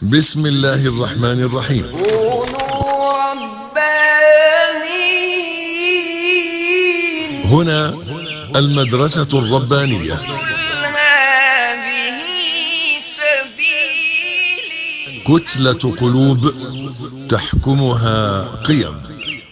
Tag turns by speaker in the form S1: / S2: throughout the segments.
S1: بسم الله الرحمن الرحيم
S2: كونوا ربانيين
S1: هنا المدرسة الربانية
S2: قل هذه سبيلي
S1: كتلة قلوب تحكمها قيم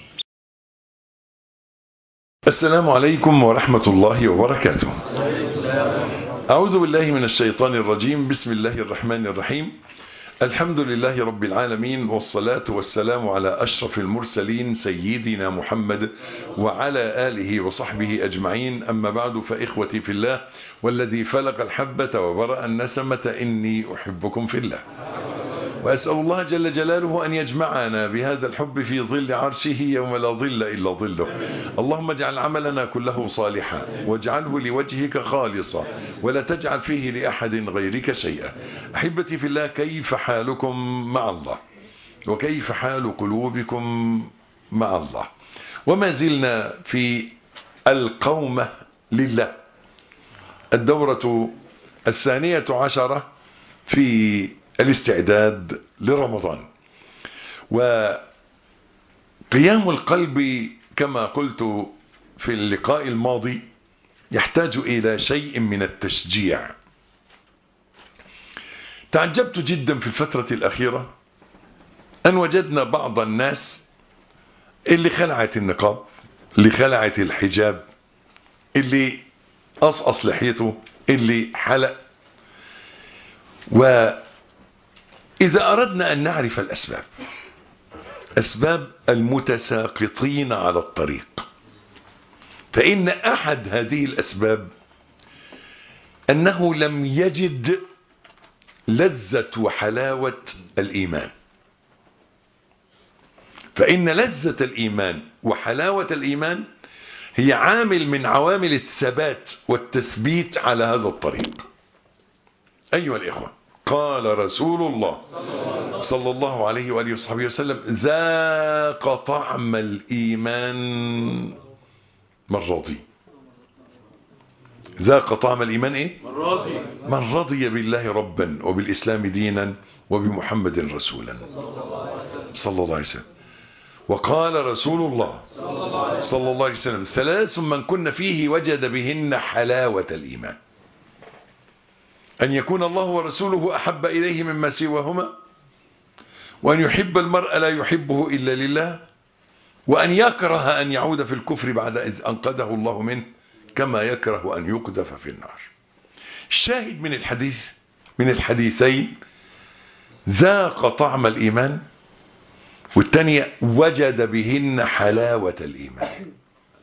S1: السلام عليكم ورحمة الله وبركاته أعوذ بالله من الشيطان الرجيم بسم الله الرحمن الرحيم الحمد لله رب العالمين والصلاة والسلام على أشرف المرسلين سيدنا محمد وعلى آله وصحبه أجمعين أما بعد فإخوتي في الله والذي فلق الحبة وبرأ النسمة إني أحبكم في الله وأسأل الله جل جلاله أن يجمعنا بهذا الحب في ظل عرشه يوم لا ظل إلا ظله اللهم اجعل عملنا كله صالحا واجعله لوجهك خالصا ولا تجعل فيه لأحد غيرك شيئا أحبتي في الله كيف حالكم مع الله وكيف حال قلوبكم مع الله وما زلنا في القومة لله الدورة الثانية عشرة في الاستعداد لرمضان وقيام القلب كما قلت في اللقاء الماضي يحتاج إلى شيء من التشجيع تعجبت جدا في الفترة الأخيرة أن وجدنا بعض الناس اللي خلعت النقاب اللي خلعت الحجاب اللي قصقص لحيته اللي حلق و إذا أردنا أن نعرف الأسباب أسباب المتساقطين على الطريق فإن أحد هذه الأسباب أنه لم يجد لذة وحلاوة الإيمان فإن لذة الإيمان وحلاوة الإيمان هي عامل من عوامل الثبات والتثبيت على هذا الطريق أيها الإخوة قال رسول الله صلى الله عليه وآله وصحبه وسلم ذاق طعم الإيمان من رضي ذاق طعم الإيمان إيه؟ من رضي بالله ربا وبالإسلام دينا وبمحمد رسولا صلى الله عليه وسلم وقال رسول الله صلى الله عليه وسلم ثلاث من كن فيه وجد بهن حلاوة الإيمان أن يكون الله ورسوله أحب إليه مما سواهما وأن يحب المرء لا يحبه إلا لله وأن يكره أن يعود في الكفر بعد إذ أنقذه الله منه كما يكره أن يقذف في النار الشاهد من الحديث من الحديثين ذاق طعم الإيمان والثانية وجد بهن حلاوة الإيمان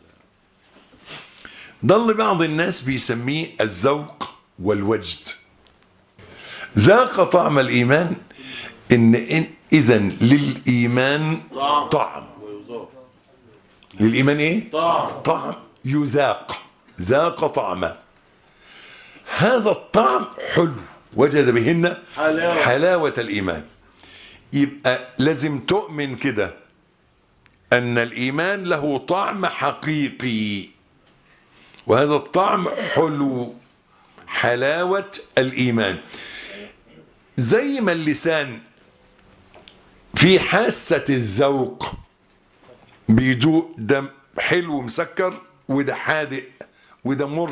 S1: ضل بعض الناس بيسميه الذوق والوجد ذاق طعم الإيمان إن, إن إذا للإيمان طعم للإيمان إيه؟
S3: طعم
S1: طعم يذاق ذاق طعمه هذا الطعم حلو وجد بهن
S3: حلاوة.
S1: حلاوة الإيمان يبقى لازم تؤمن كده أن الإيمان له طعم حقيقي وهذا الطعم حلو حلاوة الإيمان زي ما اللسان في حاسة الذوق بيدوق ده حلو مسكر وده حادق وده مر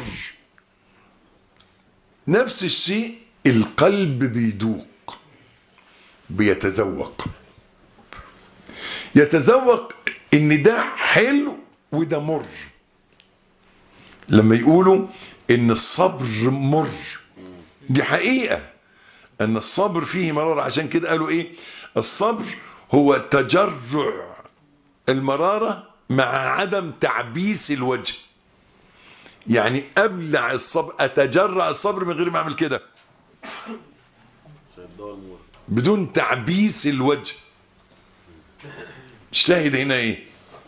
S1: نفس الشيء القلب بيدوق بيتذوق يتذوق ان ده حلو وده مر لما يقولوا ان الصبر مر دي حقيقة ان الصبر فيه مرارة عشان كده قالوا ايه الصبر هو تجرع المرارة مع عدم تعبيس الوجه يعني ابلع الصبر اتجرع الصبر من غير ما اعمل كده بدون تعبيس الوجه الشاهد هنا ايه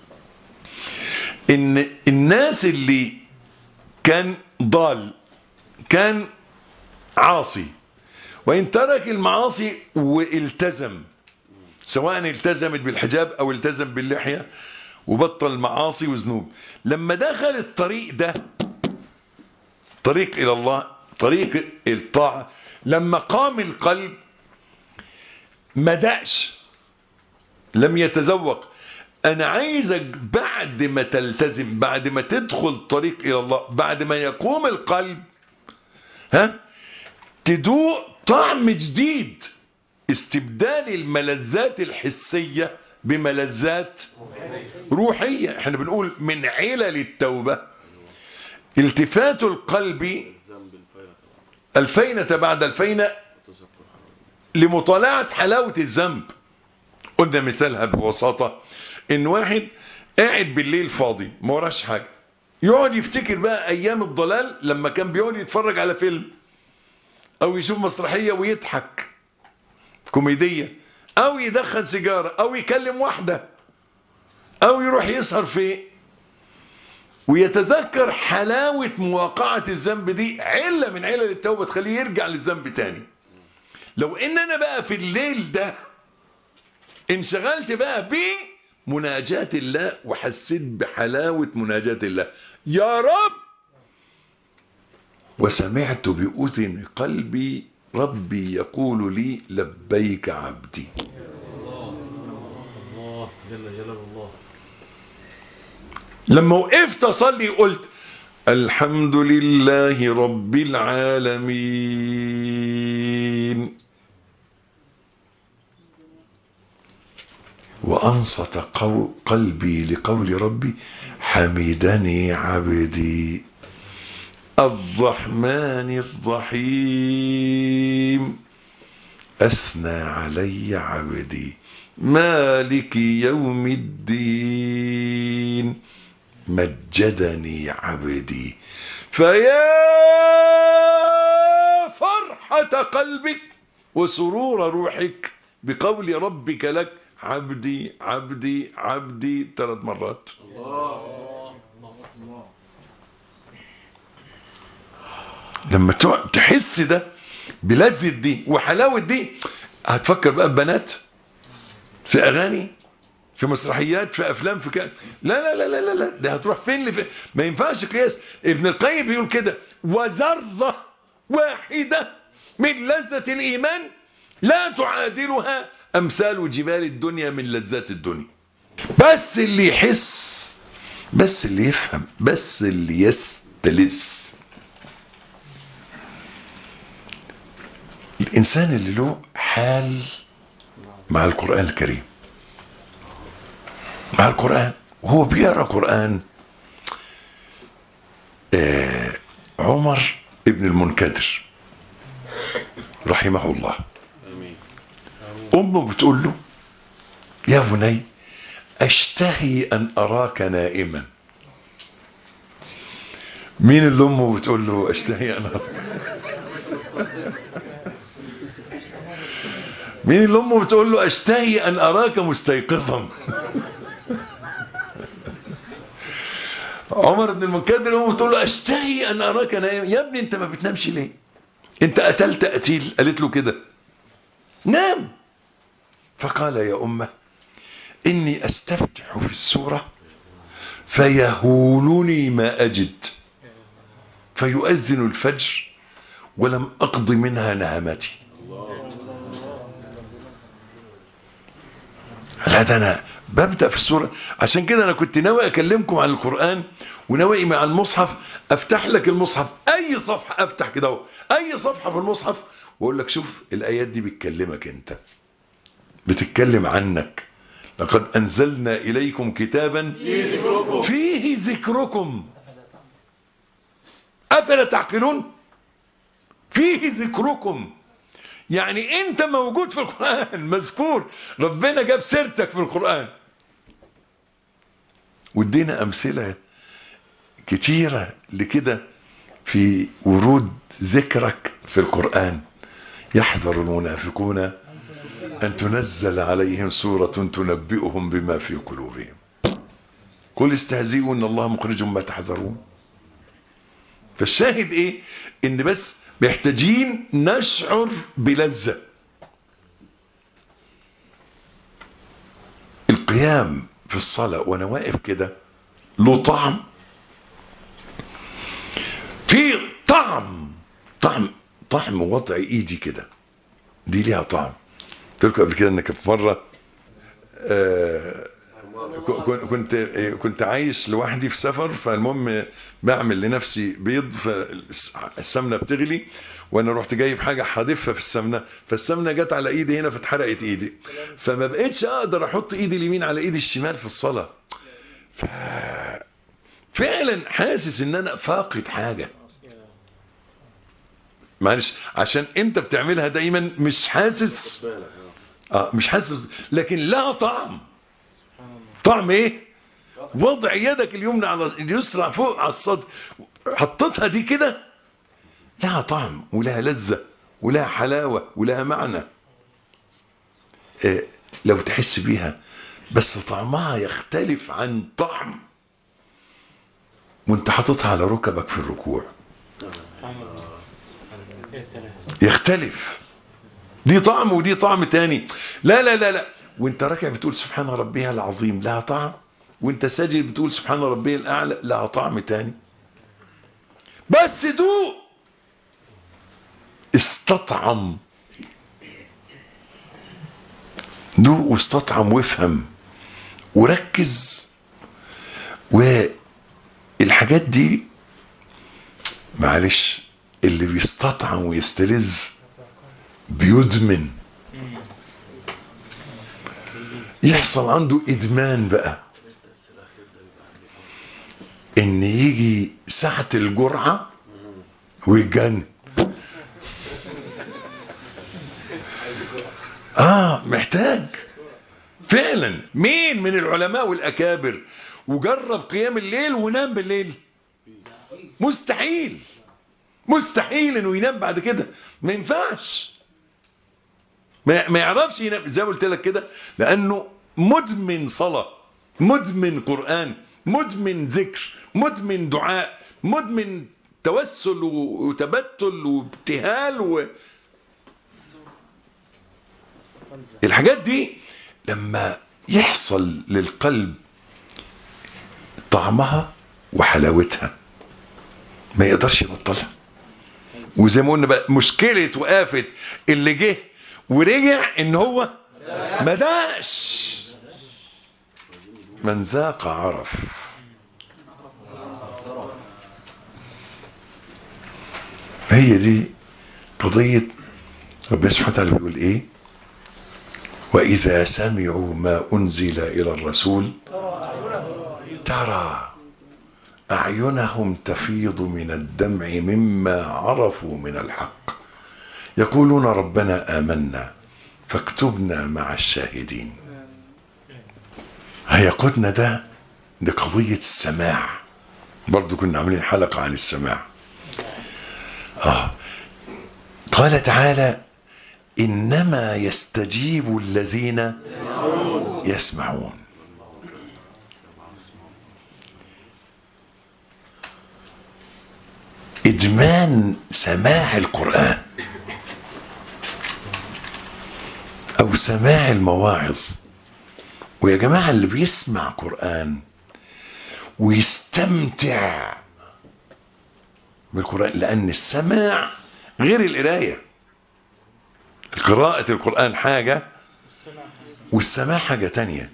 S1: ان الناس اللي كان ضال كان عاصي وإن ترك المعاصي والتزم سواء التزمت بالحجاب أو التزم باللحية وبطل معاصي وذنوب لما دخل الطريق ده طريق إلى الله طريق الطاعة لما قام القلب ما دقش لم يتذوق انا عايزك بعد ما تلتزم بعد ما تدخل طريق الى الله بعد ما يقوم القلب ها تدوق طعم جديد استبدال الملذات الحسية بملذات روحية احنا بنقول من علل التوبة التفات القلب الفينة بعد الفينة لمطالعة حلاوة الذنب قلنا مثالها ببساطة ان واحد قاعد بالليل فاضي ما وراش حاجة يقعد يفتكر بقى ايام الضلال لما كان بيقعد يتفرج على فيلم او يشوف مسرحية ويضحك كوميدية او يدخن سيجارة او يكلم واحدة او يروح يسهر في ويتذكر حلاوة مواقعة الذنب دي علة من علل التوبة تخليه يرجع للذنب تاني لو ان انا بقى في الليل ده انشغلت بقى بمناجاة الله وحسيت بحلاوة مناجاة الله يا رب وسمعت بأذن قلبي ربي يقول لي لبيك عبدي
S3: الله جل جلال الله
S1: لما وقفت اصلي قلت الحمد لله رب العالمين وأنصت قو قلبي لقول ربي حمدني عبدي الرحمن الرحيم أثنى علي عبدي مالك يوم الدين مجدني عبدي فيا فرحة قلبك وسرور روحك بقول ربك لك عبدي عبدي عبدي ثلاث مرات لما تقعد تحس ده بلذة دي وحلاوة دي هتفكر بقى ببنات في اغاني في مسرحيات في افلام في كده لا لا لا لا لا, لا. ده هتروح فين لفين ما ينفعش قياس ابن القيم بيقول كده وذره واحده من لذة الايمان لا تعادلها امثال جبال الدنيا من لذات الدنيا بس اللي يحس بس اللي يفهم بس اللي يستلذ الانسان اللي له حال مع القرآن الكريم مع القرآن وهو بيقرأ قرآن آه عمر ابن المنكدر رحمه الله
S3: امين
S1: أمه بتقول له يا بني أشتهي أن أراك نائما مين اللي أمه بتقول له أشتهي أن أراك مين اللي أمه بتقول له أشتهي أن أراك مستيقظا عمر بن المنكدر أمه بتقول له أشتهي أن أراك نائما يا ابني أنت ما بتنامش ليه أنت قتلت قتيل قالت له كده نام فقال يا أمة إني أستفتح في السورة فيهولني ما أجد فيؤذن الفجر ولم أقض منها نعمتي لا ده أنا ببدأ في السورة عشان كده أنا كنت ناوي أكلمكم عن القرآن وناوي مع المصحف أفتح لك المصحف أي صفحة أفتح كده أهو. أي صفحة في المصحف وأقول لك شوف الآيات دي بتكلمك أنت بتتكلم عنك لقد أنزلنا إليكم كتابا فيه ذكركم أفلا تعقلون فيه ذكركم يعني أنت موجود في القرآن مذكور ربنا جاب سيرتك في القرآن وادينا أمثلة كتيرة لكده في ورود ذكرك في القرآن يحذر المنافقون أن تنزل عليهم سورة تنبئهم بما في قلوبهم قل استهزئوا أن الله مخرج ما تحذرون فالشاهد إيه إن بس محتاجين نشعر بلذة القيام في الصلاة وأنا واقف كده له طعم في طعم طعم طعم وضع ايدي كده دي ليها طعم قلت لكم قبل كده انك في مره آه، ك- كنت كنت عايش لوحدي في سفر فالمهم بعمل لنفسي بيض فالسمنه بتغلي وانا رحت جايب حاجه حادفها في السمنه فالسمنه جت على ايدي هنا فاتحرقت ايدي فما بقتش اقدر احط ايدي اليمين على ايدي الشمال في الصلاه ف... فعلا حاسس ان انا فاقد حاجه معلش عشان انت بتعملها دايما مش حاسس
S3: بالك
S1: اه مش حاسس لكن لها طعم طعم ايه وضع يدك اليمنى على اليسرى فوق على الصدر حطيتها دي كده لها طعم ولها لذة ولها حلاوة ولها معنى آه لو تحس بيها بس طعمها يختلف عن طعم وانت حاططها على ركبك في الركوع يختلف دي طعم ودي طعم تاني لا لا لا لا وانت راكع بتقول سبحان ربي العظيم لها طعم وانت ساجد بتقول سبحان ربي الاعلى لها طعم تاني بس دوق استطعم دوق واستطعم وافهم وركز والحاجات دي معلش اللي بيستطعم ويستلذ بيدمن يحصل عنده ادمان بقى ان يجي ساعة الجرعة ويتجنن اه محتاج فعلا مين من العلماء والاكابر وجرب قيام الليل ونام بالليل مستحيل مستحيل انه ينام بعد كده ما ينفعش ما ما يعرفش ينام زي ما قلت لك كده لانه مدمن صلاه مدمن قران مدمن ذكر مدمن دعاء مدمن توسل وتبتل وابتهال و... الحاجات دي لما يحصل للقلب طعمها وحلاوتها ما يقدرش يبطلها وزي ما قلنا بقى مشكلة وقافة اللي جه ورجع ان هو ما داش من ذاق عرف هي دي قضية ربنا سبحانه وتعالى بيقول ايه وإذا سمعوا ما أنزل إلى الرسول ترى أعينهم تفيض من الدمع مما عرفوا من الحق يقولون ربنا آمنا فاكتبنا مع الشاهدين هيقودنا ده لقضية السماع برضو كنا عاملين حلقة عن السماع آه. قال تعالى إنما يستجيب الذين يسمعون إدمان سماع القرآن أو سماع المواعظ ويا جماعة اللي بيسمع قرآن ويستمتع بالقرآن لأن السماع غير القراية قراءة القرآن حاجة والسماع حاجة تانية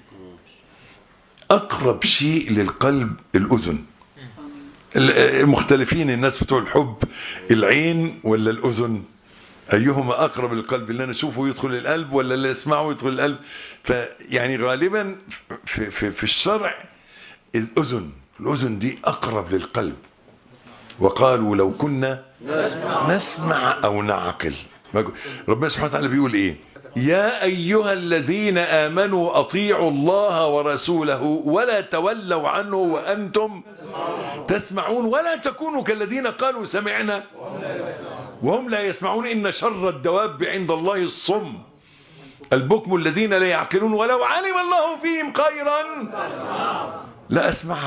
S1: أقرب شيء للقلب الأذن المختلفين الناس بتوع الحب العين ولا الأذن أيهما أقرب للقلب اللي أنا أشوفه يدخل القلب ولا اللي أسمعه يدخل القلب فيعني غالبا في, في, في الشرع الأذن الأذن دي أقرب للقلب وقالوا لو كنا نسمع أو نعقل ربنا سبحانه وتعالى بيقول إيه يا أيها الذين آمنوا أطيعوا الله ورسوله ولا تولوا عنه وأنتم تسمعون ولا تكونوا كالذين قالوا سمعنا وهم لا يسمعون إن شر الدواب عند الله الصم البكم الذين لا يعقلون ولو علم الله فيهم خيرا لا أسمعه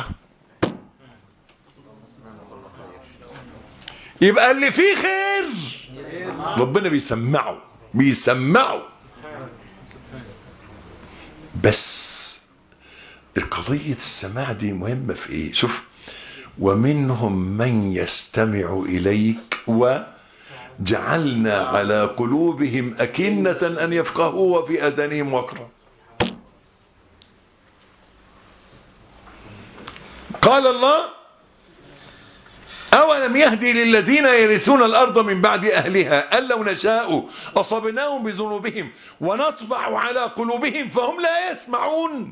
S1: يبقى اللي فيه خير ربنا بيسمعه بيسمعه بس القضية السماع دي مهمة في ايه شوف ومنهم من يستمع إليك جعلنا على قلوبهم أكنة أن يفقهوا وفي أذانهم وقرا قال الله أولم يهدي للذين يرثون الأرض من بعد أهلها أن لو نشاء أصبناهم بذنوبهم ونطبع على قلوبهم فهم لا يسمعون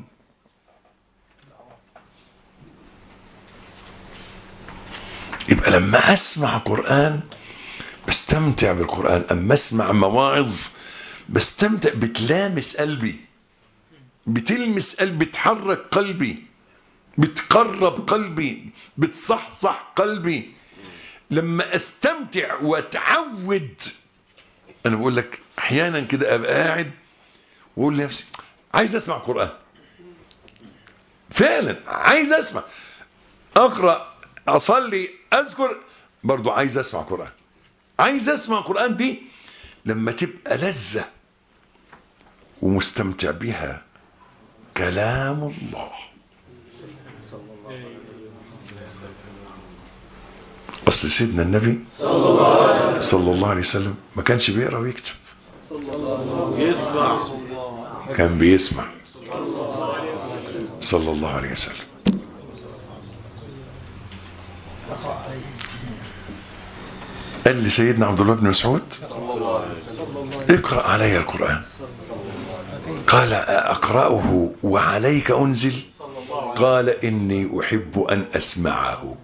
S1: يبقى لما أسمع قرآن بستمتع بالقرآن أما أسمع مواعظ بستمتع بتلامس قلبي بتلمس قلبي بتحرك قلبي بتقرب قلبي بتصحصح قلبي لما استمتع واتعود انا بقول لك احيانا كده ابقى قاعد واقول لنفسي عايز اسمع قران فعلا عايز اسمع اقرا اصلي اذكر برضو عايز اسمع قران عايز اسمع قران دي لما تبقى لذه ومستمتع بها كلام الله اصل سيدنا النبي صلى الله عليه وسلم ما كانش بيقرا ويكتب
S3: يسمع
S1: كان بيسمع صلى الله عليه وسلم قال لي سيدنا عبد الله بن مسعود اقرأ علي القرآن قال أقرأه وعليك أنزل قال إني أحب أن أسمعه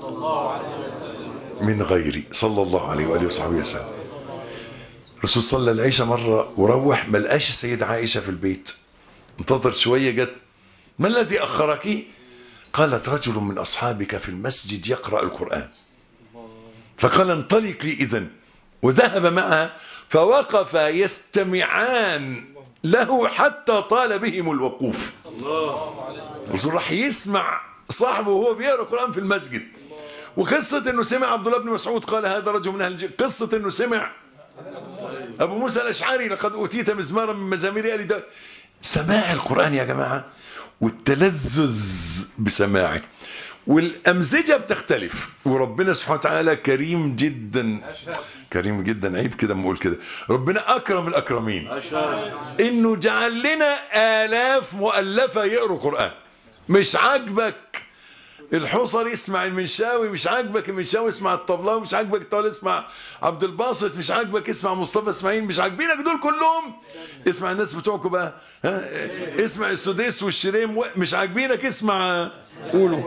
S1: من غيري صلى الله عليه وآله وصحبه وسلم الرسول صلى العيشة مرة وروح ما لقاش السيدة عائشة في البيت انتظر شوية جت ما الذي أخرك قالت رجل من أصحابك في المسجد يقرأ القرآن فقال انطلق لي إذن وذهب معها فوقف يستمعان له حتى طال بهم الوقوف الرسول راح يسمع صاحبه وهو بيقرأ القرآن في المسجد وقصة انه سمع عبد الله بن مسعود قال هذا رجل من اهل الجنة قصة انه سمع ابو موسى الاشعري لقد اوتيت مزمارا من مزامير ال داود سماع القرآن يا جماعة والتلذذ بسماعه والأمزجة بتختلف وربنا سبحانه وتعالى كريم جدا كريم جدا عيب كده اما اقول كده ربنا أكرم الأكرمين إنه جعل لنا آلاف مؤلفة يقروا قرآن مش عاجبك الحصر يسمع المنشاوي مش عاجبك المنشاوي اسمع الطبلاوي مش عاجبك الطبلاوي اسمع عبد الباسط مش عاجبك اسمع مصطفى اسماعيل مش عاجبينك دول كلهم اسمع الناس بتوعكم بقى ها اسمع السديس والشريم و- مش عاجبينك اسمع قولوا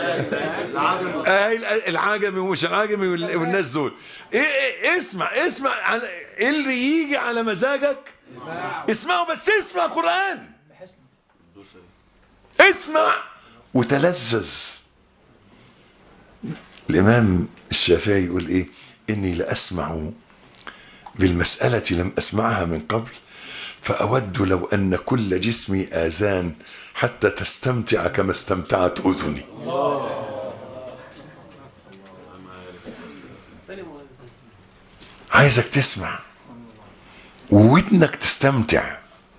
S1: آه، العجمي ومش العجمي وال- والناس دول إيه إيه اسمع اسمع على إيه اللي يجي على مزاجك اسمعه بس اسمع قرآن اسمع وتلذذ الإمام الشافعي يقول إيه إني لأسمع بالمسألة لم أسمعها من قبل فأود لو أن كل جسمي آذان حتى تستمتع كما استمتعت أذني عايزك تسمع وودنك تستمتع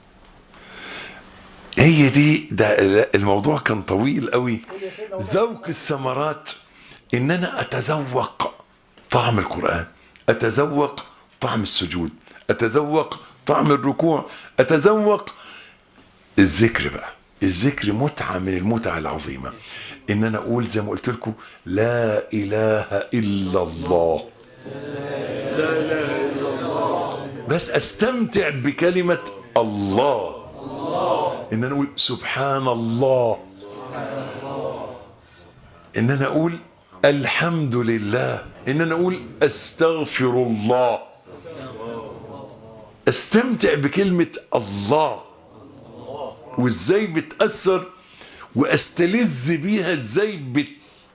S1: هي دي ده الموضوع كان طويل قوي ذوق الثمرات ان انا اتذوق طعم القرآن اتذوق طعم السجود اتذوق طعم الركوع اتذوق الذكر بقى الذكر متعة من المتع العظيمة ان انا اقول زي ما قلت لكم لا اله الا الله بس استمتع بكلمة الله ان انا اقول سبحان الله ان انا اقول الحمد لله ان انا اقول استغفر الله استمتع بكلمة الله وازاي بتأثر واستلذ بيها ازاي بت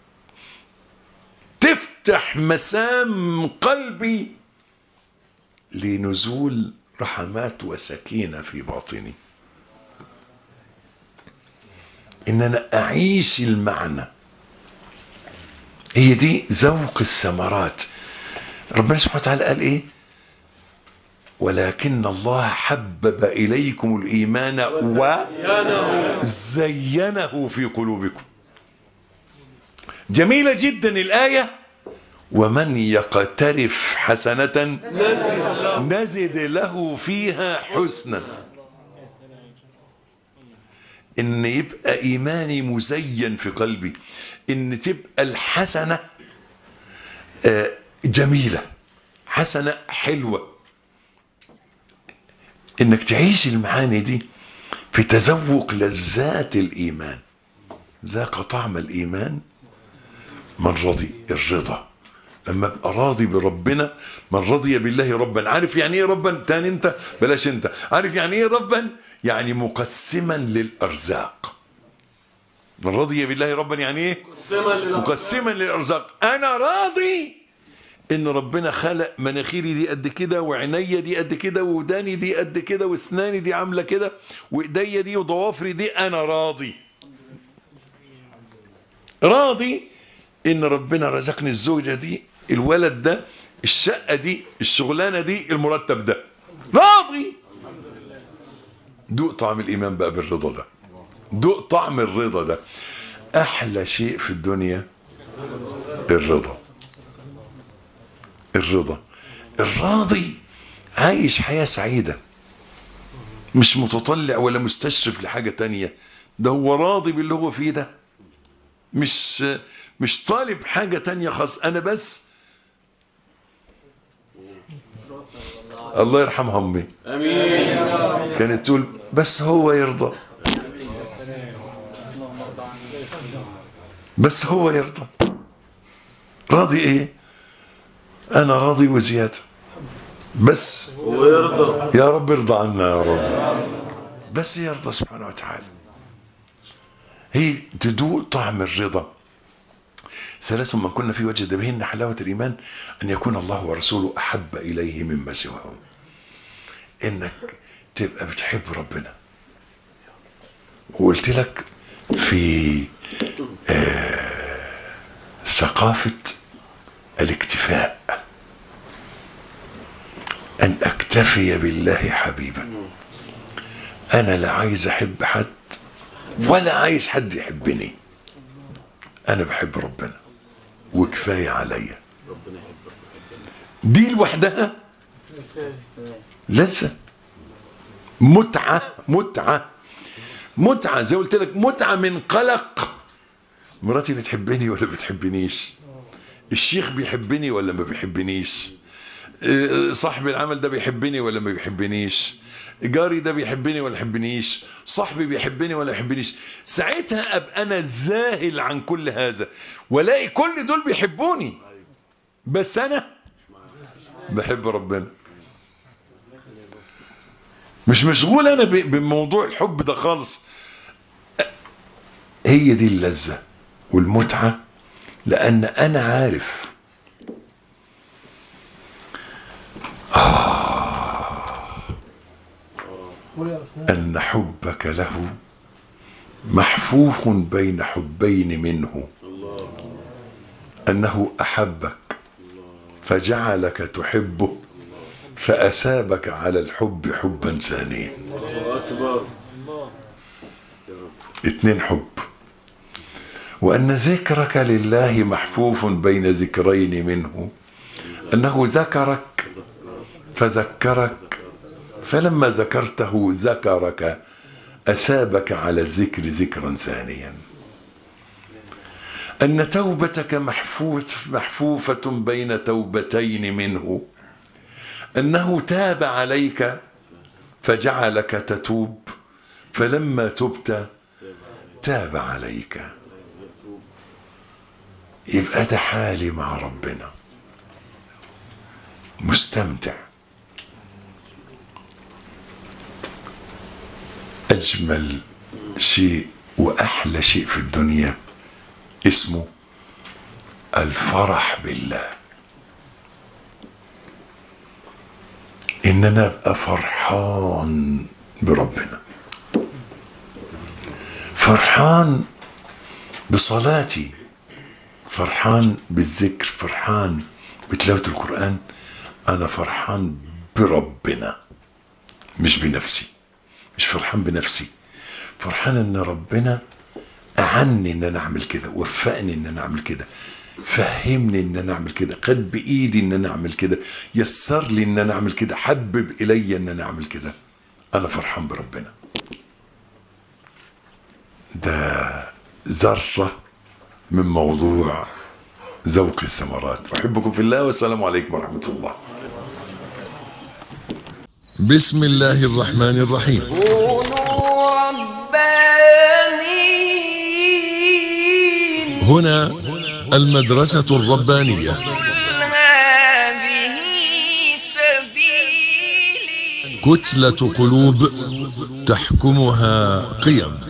S1: تفتح مسام قلبي لنزول رحمات وسكينة في باطني ان انا اعيش المعنى هي دي ذوق الثمرات ربنا سبحانه وتعالى قال ايه ولكن الله حبب اليكم الايمان وزينه في قلوبكم جميلة جدا الآية ومن يقترف حسنة نزد له فيها حسنا ان يبقى ايماني مزين في قلبي ان تبقى الحسنة آه، جميلة حسنة حلوة انك تعيش المعاني دي في تذوق لذات الايمان ذاق طعم الايمان من رضي الرضا لما ابقى راضي بربنا من رضي بالله ربا عارف يعني ايه ربا تاني انت بلاش انت عارف يعني ايه ربا يعني مقسما للارزاق من رضي بالله ربا يعني ايه مقسما للارزاق انا راضي ان ربنا خلق مناخيري دي قد كده وعينيا دي قد كده وداني دي قد كده واسناني دي عامله كده وايديا دي وضوافري دي انا راضي راضي ان ربنا رزقني الزوجة دي الولد ده الشقة دي الشغلانة دي المرتب ده راضي دوق طعم الايمان بقى بالرضا ده دوق طعم الرضا ده احلى شيء في الدنيا الرضا الرضا الراضي عايش حياة سعيدة مش متطلع ولا مستشرف لحاجة تانية ده هو راضي باللي هو فيه ده مش مش طالب حاجة تانية خالص انا بس الله يرحمها امي
S3: امين
S1: كانت تقول بس هو يرضى بس هو يرضى راضي ايه انا راضي وزيادة بس
S3: ويرضى
S1: يا رب ارضى عنا يا رب بس يرضى سبحانه وتعالى هي تدوق طعم الرضا ثلاث من كنا في وجد بهن حلاوة الإيمان أن يكون الله ورسوله أحب إليه مما سواهم إنك تبقى بتحب ربنا وقلت لك في آه ثقافة الاكتفاء أن أكتفي بالله حبيبا أنا لا عايز أحب حد ولا عايز حد يحبني أنا بحب ربنا وكفاية عليا دي لوحدها لسه متعة متعة متعة زي قلت لك متعة من قلق مراتي بتحبني ولا بتحبنيش الشيخ بيحبني ولا ما بيحبنيش إيه، صاحب العمل ده بيحبني ولا ما بيحبنيش جاري ده بيحبني ولا يحبنيش صاحبي بيحبني ولا يحبنيش ساعتها ابقى انا ذاهل عن كل هذا والاقي كل دول بيحبوني بس انا بحب ربنا مش مشغول انا ب- بموضوع الحب ده خالص هي دي اللذة والمتعة لان انا عارف أن حبك له محفوف بين حبين منه أنه أحبك فجعلك تحبه فأسابك على الحب حبا ثانيا
S3: الله اكبر
S1: اتنين حب وأن ذكرك لله محفوف بين ذكرين منه أنه ذكرك فذكرك فلما ذكرته ذكرك أسابك على الذكر ذكرا ثانيا أن توبتك محفوف محفوفة بين توبتين منه أنه تاب عليك فجعلك تتوب فلما تبت تاب عليك يبقى ده حالي مع ربنا مستمتع أجمل شيء وأحلى شيء في الدنيا اسمه الفرح بالله إن أنا أبقى فرحان بربنا فرحان بصلاتي فرحان بالذكر فرحان بتلاوة القرآن أنا فرحان بربنا مش بنفسي مش فرحان بنفسي فرحان ان ربنا اعني ان انا اعمل كده وفقني ان انا اعمل كده فهمني ان انا اعمل كده خد بايدي ان انا اعمل كده يسر لي ان انا اعمل كده حبب الي ان انا اعمل كده انا فرحان بربنا ده ذرة من موضوع ذوق الثمرات احبكم في الله والسلام عليكم ورحمة الله بسم الله الرحمن الرحيم
S2: كونوا ربانيين
S1: هنا المدرسة الربانية
S2: قل هذه سبيلي
S1: كتلة قلوب تحكمها قيم